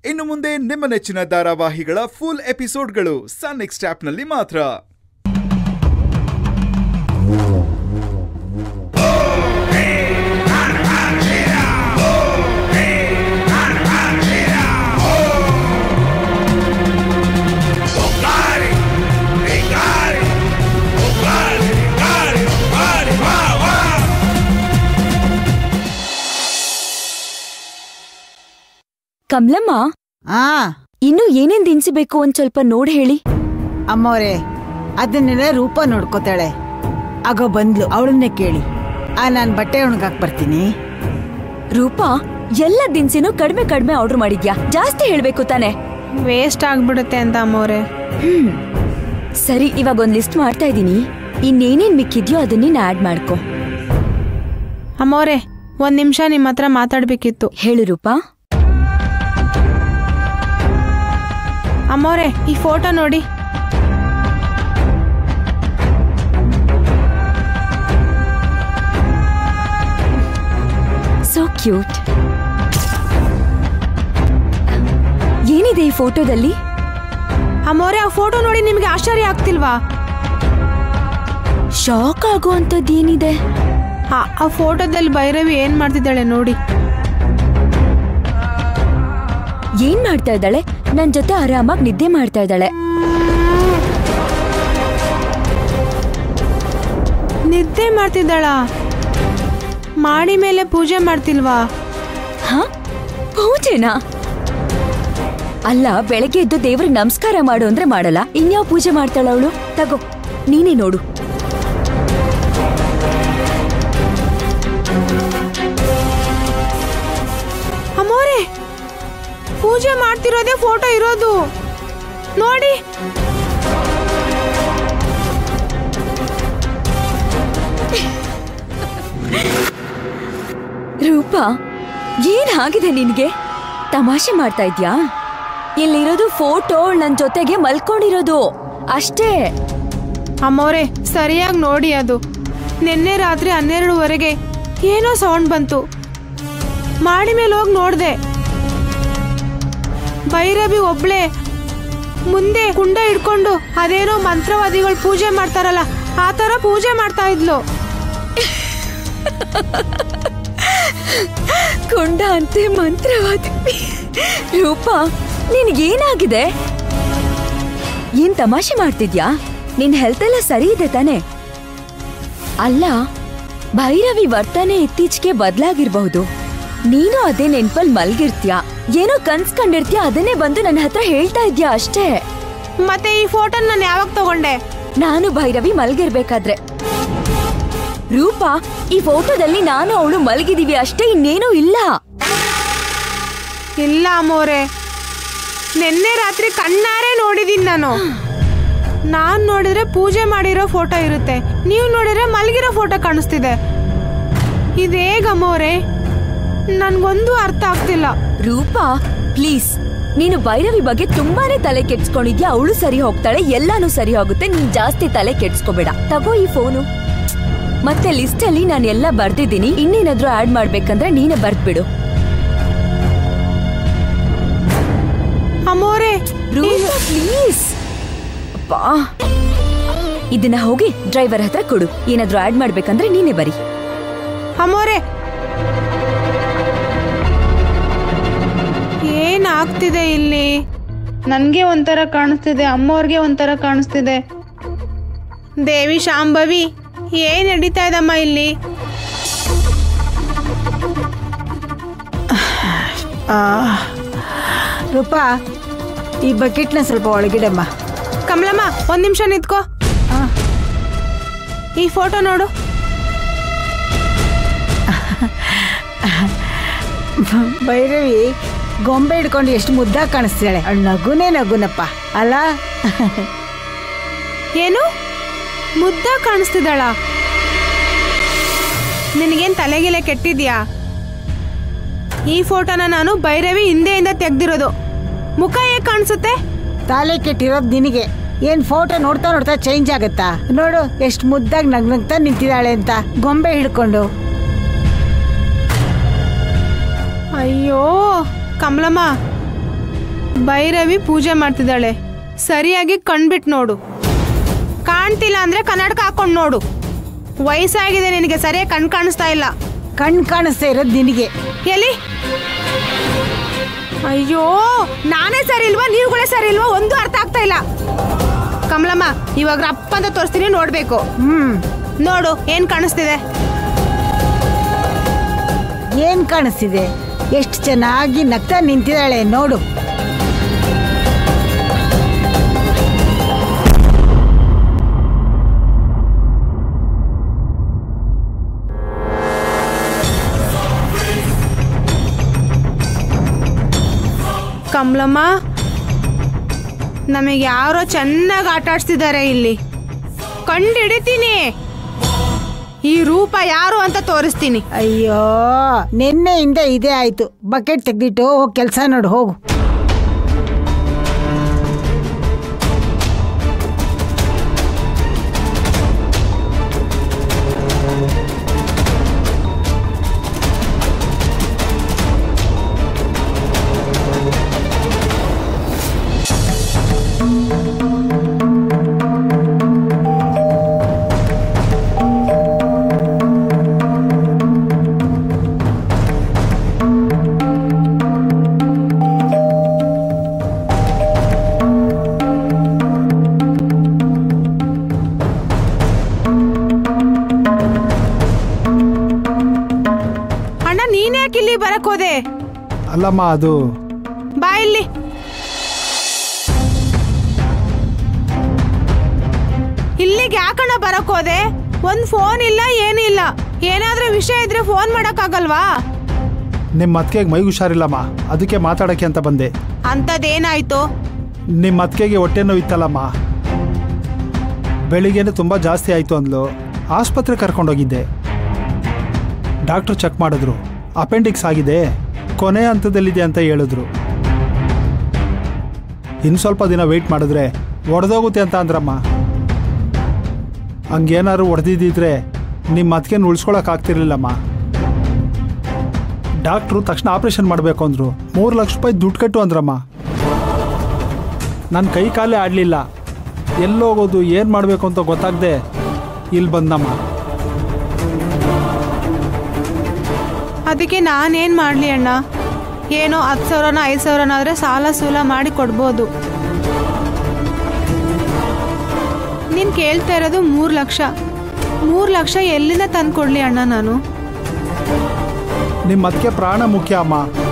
ಇನ್ನು ಮುಂದೆ ನಿಮ್ಮ ನೆಚ್ಚಿನ ಧಾರಾವಾಹಿಗಳ ಫುಲ್ ಎಪಿಸೋಡ್ಗಳು ಸನ್ ನೆಕ್ಸ್ಟ್ ಆಪ್ನಲ್ಲಿ ಮಾತ್ರ ಕಮ್ಲಮ್ಮ ಆ ಇನ್ನು ಏನೇನ್ ದಿನ್ಸಿಬೇಕು ಒಂದ್ ಸ್ವಲ್ಪ ನೋಡ್ ಹೇಳಿ ಅಮ್ಮವ್ರೆ ಅದನ್ನೆಲ್ಲ ರೂಪ ನೋಡ್ಕೋತಾಳೆ ಆಗ ಬಂದ್ಲು ಅವಳನ್ನೇ ಕೇಳಿ ಆ ನಾನ್ ಬಟ್ಟೆ ಒಣಗಾಕ್ ಬರ್ತೀನಿ ರೂಪಾ ಎಲ್ಲ ದಿನ್ಸಿನೂ ಕಡಿಮೆ ಕಡಿಮೆ ಆರ್ಡರ್ ಮಾಡಿದ್ಯಾ ಜಾಸ್ತಿ ಹೇಳ್ಬೇಕು ತಾನೆ ವೇಸ್ಟ್ ಆಗ್ಬಿಡುತ್ತೆ ಅಂತ ಅಮ್ಮವ್ರೆ ಹ್ಮ್ ಸರಿ ಇವಾಗ ಒಂದ್ ಲಿಸ್ಟ್ ಮಾಡ್ತಾ ಇದೀನಿ ಇನ್ನೇನೇನ್ ಮಿಕ್ಕಿದ್ಯೋ ಅದನ್ನೇನ್ ಆಡ್ ಮಾಡ್ಕೊ ಅಮ್ಮವ್ರೆ ಒಂದ್ ನಿಮಿಷ ನಿಮ್ಮ ಹತ್ರ ಮಾತಾಡ್ಬೇಕಿತ್ತು ಹೇಳು ರೂಪಾ ಅಮ್ಮವ್ರೆ ಈ ಫೋಟೋ ನೋಡಿ ಸೋ ಕ್ಯೂಟ್ ಏನಿದೆ ಈ ಫೋಟೋದಲ್ಲಿ ಅಮ್ಮವ್ರೆ ಆ ಫೋಟೋ ನೋಡಿ ನಿಮ್ಗೆ ಆಶ್ಚರ್ಯ ಆಗ್ತಿಲ್ವಾ ಶಾಕ್ ಆಗುವಂತದ್ದು ಏನಿದೆ ಆ ಆ ಫೋಟೋದಲ್ಲಿ ಭೈರವಿ ಏನ್ ಮಾಡ್ತಿದ್ದಾಳೆ ನೋಡಿ ಏನ್ ಮಾಡ್ತಾ ಇದ್ದಾಳೆ ನನ್ ಜೊತೆ ಆರಾಮಾಗಿ ನಿದ್ದೆ ಮಾಡ್ತಾ ಇದ್ದಾಳೆ ನಿದ್ದೆ ಮಾಡ್ತಿದ್ದಾಳ ಮಾಡಿ ಮೇಲೆ ಪೂಜೆ ಮಾಡ್ತಿಲ್ವಾ ಹ ಪೂಜೆನಾ ಅಲ್ಲ ಬೆಳಗ್ಗೆ ಎದ್ದು ದೇವ್ರಿಗೆ ನಮಸ್ಕಾರ ಮಾಡು ಅಂದ್ರೆ ಮಾಡಲ್ಲ ಇನ್ಯಾವ ಪೂಜೆ ಮಾಡ್ತಾಳ ಅವಳು ತಗೋ ನೀನೇ ನೋಡು ಅಮ್ಮೋರೆ ಪೂಜೆ ಮಾಡ್ತಿರೋದೇ ಫೋಟೋ ಇರೋದು ನೋಡಿ ರೂಪಾ ಏನ್ ಆಗಿದೆ ನಿನ್ಗೆ ತಮಾಷೆ ಮಾಡ್ತಾ ಇದ್ಯಾ ಇಲ್ಲಿರೋದು ಫೋಟೋ ನನ್ ಜೊತೆಗೆ ಮಲ್ಕೊಂಡಿರೋದು ಅಷ್ಟೇ ಅಮ್ಮವ್ರೆ ಸರಿಯಾಗಿ ನೋಡಿ ಅದು ನಿನ್ನೆ ರಾತ್ರಿ ಹನ್ನೆರಡುವರೆಗೆ ಏನೋ ಸೌಂಡ್ ಬಂತು ಮಾಡಿ ಮೇಲೆ ಹೋಗಿ ನೋಡ್ದೆ ಭೈರವಿ ಒಬ್ಳೆ ಮುಂದೆ ಕುಂಡ ಹಿಡ್ಕೊಂಡು ಅದೇನೋ ಮಂತ್ರವಾದಿಗಳು ಪೂಜೆ ಮಾಡ್ತಾರಲ್ಲ ಆ ಥರ ಪೂಜೆ ಮಾಡ್ತಾ ಇದ್ಲು ಕೊಂಡ ಅಂತೆ ಮಂತ್ರವಾದ ರೂಪಾ ನಿನ್ಗೇನಾಗಿದೆ ಏನ್ ತಮಾಷೆ ಮಾಡ್ತಿದ್ಯಾ ನಿನ್ ಹೆಲ್ತ್ ಎಲ್ಲ ಸರಿ ಇದೆ ತಾನೆ ಅಲ್ಲ ಭೈರವಿ ವರ್ತನೆ ಇತ್ತೀಚೆಗೆ ಬದ್ಲಾಗಿರ್ಬಹುದು ನೀನು ಅದೇ ನೆನ್ಪಲ್ ಮಲ್ಗಿರ್ತ್ಯ ಏನೋ ಕನ್ಸ್ ಕಂಡಿರ್ತ್ಯ ಅದನ್ನೇ ಬಂದು ನನ್ನ ಹತ್ರ ಹೇಳ್ತಾ ಇದ್ಯಾ ಅಷ್ಟೇ ಮತ್ತೆ ಈ ಫೋಟೋ ನಾನು ಯಾವಾಗ ತಗೊಂಡೆ ನಾನು ಭೈರವಿ ಮಲ್ಗಿರ್ಬೇಕಾದ್ರೆ ರೂಪಾ ಈ ಫೋಟೋದಲ್ಲಿ ನಾನು ಅವಳು ಮಲ್ಗಿದೀವಿ ಅಷ್ಟೇ ಇನ್ನೇನೂ ಇಲ್ಲ ಇಲ್ಲ ಅಮ್ಮೋರೆ ನಿನ್ನೆ ರಾತ್ರಿ ಕಣ್ಣಾರೆ ನೋಡಿದೀನಿ ನಾನು ನಾನ್ ನೋಡಿದ್ರೆ ಪೂಜೆ ಮಾಡಿರೋ ಫೋಟೋ ಇರುತ್ತೆ ನೀವು ನೋಡಿದ್ರೆ ಮಲಗಿರೋ ಫೋಟೋ ಕಾಣಿಸ್ತಿದೆ ಇದೇಗ ಅಮ್ಮೋರೆ ನನ್ಗೊಂದು ಅರ್ಥ ಆಗ್ತಿಲ್ಲ ರೂಪಾ ಪ್ಲೀಸ್ ನೀನು ಭೈರವಿ ಬಗ್ಗೆ ತುಂಬಾನೇ ತಲೆ ಕೆಡ್ಸ್ಕೊಂಡಿದ್ಯಾ ಅವಳು ಸರಿ ಹೋಗ್ತಾಳೆ ಎಲ್ಲಾನು ಸರಿ ಹೋಗುತ್ತೆ ನೀನ್ ಜಾಸ್ತಿ ತಲೆ ಕೆಡ್ಸ್ಕೋಬೇಡ ತಗೋ ಈ ಫೋನು ಮತ್ತೆ ಲಿಸ್ಟ್ ಅಲ್ಲಿ ನಾನು ಎಲ್ಲ ಬರ್ದಿದ್ದೀನಿ ಇನ್ನೇನಾದ್ರೂ ಆಡ್ ಮಾಡ್ಬೇಕಂದ್ರೆ ನೀನೇ ಬರ್ದ್ಬಿಡು ಅಮ್ಮೋರೆ ರೂಪಾ ಪ್ಲೀಸ್ ಅಪ್ಪಾ ಇದನ್ನ ಹೋಗಿ ಡ್ರೈವರ್ ಹತ್ರ ಕೊಡು ಏನಾದ್ರೂ ಆಡ್ ಮಾಡ್ಬೇಕಂದ್ರೆ ನೀನೇ ಬರಿ ಅಮ್ಮೋರೆ ಏನಾಗ್ತಿದೆ ಇಲ್ಲಿ ನನ್ಗೆ ಒಂಥರ ಕಾಣಿಸ್ತಿದೆ ಅಮ್ಮವ್ರಿಗೆ ಒಂಥರ ಕಾಣಿಸ್ತಿದೆ ದೇವಿ ಶಾಂಭವಿ ಏನ್ ನಡೀತಾ ಇದಮ್ಮ ಇಲ್ಲಿ ಆ ರೂಪಾ ಈ ಬಕೆಟ್ನ ಸ್ವಲ್ಪ ಒಳಗಿಡಮ್ಮ ಕಮಲಮ್ಮ ಒಂದ್ ನಿಮಿಷ ನಿಂತ್ಕೋ ಆ, ಈ ಫೋಟೋ ನೋಡು ಭೈರವಿ ಗೊಂಬೆ ಹಿಡ್ಕೊಂಡು ಎಷ್ಟು ಮುದ್ದಾಗಿ ಕಾಣಿಸ್ತಾಳೆ ಅವಳು ನಗುನೇ ನಗುನಪ್ಪ ಅಲ್ಲ ಏನು ಮುದ್ದ ಕಾಣಿಸ್ತಿದ್ದಾಳ ನಿನಗೇನ್ ತಲೆಗಿಲೆ ಕೆಟ್ಟಿದ್ಯಾ ಈ ಫೋಟೋನ ನಾನು ಭೈರವಿ ಹಿಂದೆಯಿಂದ ತೆಗ್ದಿರೋದು ಮುಖ ಹೇಗ್ ಕಾಣಿಸುತ್ತೆ ತಾಲೆ ಕೆಟ್ಟಿರೋದು ನಿನಗೆ ಏನ್ ಫೋಟೋ ನೋಡ್ತಾ ನೋಡ್ತಾ ಚೇಂಜ್ ಆಗತ್ತಾ ನೋಡು ಎಷ್ಟು ಮುದ್ದಾಗಿ ನಗ್ನಗ್ತಾ ನಿಂತಿದ್ದಾಳೆ ಅಂತ ಗೊಂಬೆ ಹಿಡ್ಕೊಂಡು ಅಯ್ಯೋ ಕಮಲಮ್ಮ ಭೈರವಿ ಪೂಜೆ ಮಾಡ್ತಿದ್ದಾಳೆ ಸರಿಯಾಗಿ ಕಣ್ಬಿಟ್ಟು ನೋಡು ಕಾಣ್ತಿಲ್ಲ ಅಂದ್ರೆ ಕನ್ನಡಕ ಹಾಕೊಂಡು ನೋಡು ವಯಸ್ಸಾಗಿದೆ ನಿನಗೆ ಸರಿಯಾಗಿ ಕಣ್ ಕಾಣಿಸ್ತಾ ಇಲ್ಲ ಕಣ್ ಕಾಣಿಸ್ತಾ ಇರೋದು ನಿನಗೆ ಎಲ್ಲಿ ಅಯ್ಯೋ ನಾನೇ ಸರಿ ಇಲ್ವಾ ನೀವುಗಳೇ ಸರಿ ಇಲ್ವಾ ಒಂದು ಅರ್ಥ ಆಗ್ತಾ ಇಲ್ಲ ಕಮಲಮ್ಮ ಇವಾಗ ರಪ್ಪ ಅಂತ ತೋರಿಸ್ತೀನಿ ನೋಡ್ಬೇಕು ಹ್ಮ್ ನೋಡು ಏನ್ ಕಾಣಿಸ್ತಿದೆ ಏನ್ ಕಾಣಿಸ್ತಿದೆ ಎಷ್ಟು ಚೆನ್ನಾಗಿ ನಗ್ತಾ ನಿಂತಿದ್ದಾಳೆ ನೋಡು ಕಮಲಮ್ಮ ನಮಗೆ ಯಾರೋ ಚೆನ್ನಾಗಿ ಆಟ ಆಡ್ಸ್ತಿದ್ದಾರೆ ಇಲ್ಲಿ ಕಂಡು ಹಿಡಿತೀನಿ ಈ ರೂಪ ಯಾರು ಅಂತ ತೋರಿಸ್ತೀನಿ ಅಯ್ಯೋ ನಿನ್ನೆಯಿಂದ ಇದೇ ಆಯ್ತು ಬಕೆಟ್ ತೆಗ್ದಿಟ್ಟು ಹೋಗಿ ಕೆಲಸ ನೋಡು ಹೋಗು ಅಣ್ಣ ನೀನ್ ಯಾಕೆ ಇಲ್ಲಿ ಬರಕ್ ಹೋದೆ ಅಲ್ಲಮ್ಮ ಅದು ಬಾ ಇಲ್ಲಿ ಇಲ್ಲಿಗೆ ಯಾಕಣ್ಣ ಬರಕ್ ಹೋದೆ ಒಂದ್ ಫೋನ್ ಇಲ್ಲ ಏನಿಲ್ಲ ಏನಾದ್ರೂ ವಿಷಯ ಇದ್ರೆ ಫೋನ್ ಮಾಡಕ್ಕಾಗಲ್ವಾ ನಿಮ್ಮ ಅತ್ತಿಗೆಗೆ ಮೈ ಹುಷಾರಿಲ್ಲಮ್ಮ ಅದಕ್ಕೆ ಮಾತಾಡೋಕ್ಕೆ ಅಂತ ಬಂದೆ ಅಂಥದ್ದೇನಾಯ್ತು ನಿಮ್ಮ ಅತ್ತಿಗೆಗೆ ಹೊಟ್ಟೆ ನೋವು ಇತ್ತಲ್ಲಮ್ಮ ಬೆಳಿಗ್ಗೆನೆ ತುಂಬ ಜಾಸ್ತಿ ಆಯಿತು ಅಂದ್ಲು ಆಸ್ಪತ್ರೆ ಕರ್ಕೊಂಡೋಗಿದ್ದೆ ಡಾಕ್ಟ್ರು ಚೆಕ್ ಮಾಡಿದ್ರು ಅಪೆಂಡಿಕ್ಸ್ ಆಗಿದೆ ಕೊನೆ ಹಂತದಲ್ಲಿದೆ ಅಂತ ಹೇಳಿದ್ರು ಇನ್ನು ಸ್ವಲ್ಪ ದಿನ ವೆಯ್ಟ್ ಮಾಡಿದ್ರೆ ಒಡೆದೋಗುತ್ತೆ ಅಂತ ಅಂದ್ರಮ್ಮ ಹಂಗೇನಾದ್ರು ಹೊಡೆದಿದ್ದಿದ್ರೆ ನಿಮ್ಮ ಅತ್ತಿಗೆನ ಉಳಿಸ್ಕೊಳಕ್ಕಾಗ್ತಿರ್ಲಿಲ್ಲಮ್ಮ ಡಾಕ್ಟ್ರು ತಕ್ಷಣ ಆಪ್ರೇಷನ್ ಮಾಡಬೇಕು ಅಂದರು ಮೂರು ಲಕ್ಷ ರೂಪಾಯಿ ದುಡ್ಡು ಕಟ್ಟು ಅಂದ್ರಮ್ಮ ನನ್ನ ಕೈ ಕಾಲೇ ಆಡಲಿಲ್ಲ ಎಲ್ಲೋಗೋದು ಏನು ಮಾಡಬೇಕು ಅಂತ ಗೊತ್ತಾಗದೆ ಇಲ್ಲಿ ಬಂದಮ್ಮ ಅದಕ್ಕೆ ನಾನೇನ್ ಮಾಡ್ಲಿ ಅಣ್ಣ ಏನೋ ಹತ್ತು ಸಾವಿರನ ಐದು ಸಾವಿರನ ಆದ್ರೆ ಸಾಲ ಸೂಲ ಮಾಡಿ ಕೊಡ್ಬೋದು ನೀನ್ ಕೇಳ್ತಾ ಇರೋದು ಮೂರು ಲಕ್ಷ ಮೂರು ಲಕ್ಷ ಎಲ್ಲಿಂದ ತಂದು ಕೊಡ್ಲಿ ಅಣ್ಣ ನಾನು ನಿಮ್ಮ ಅದಕ್ಕೆ ಪ್ರಾಣ ಮುಖ್ಯ ಅಮ್ಮ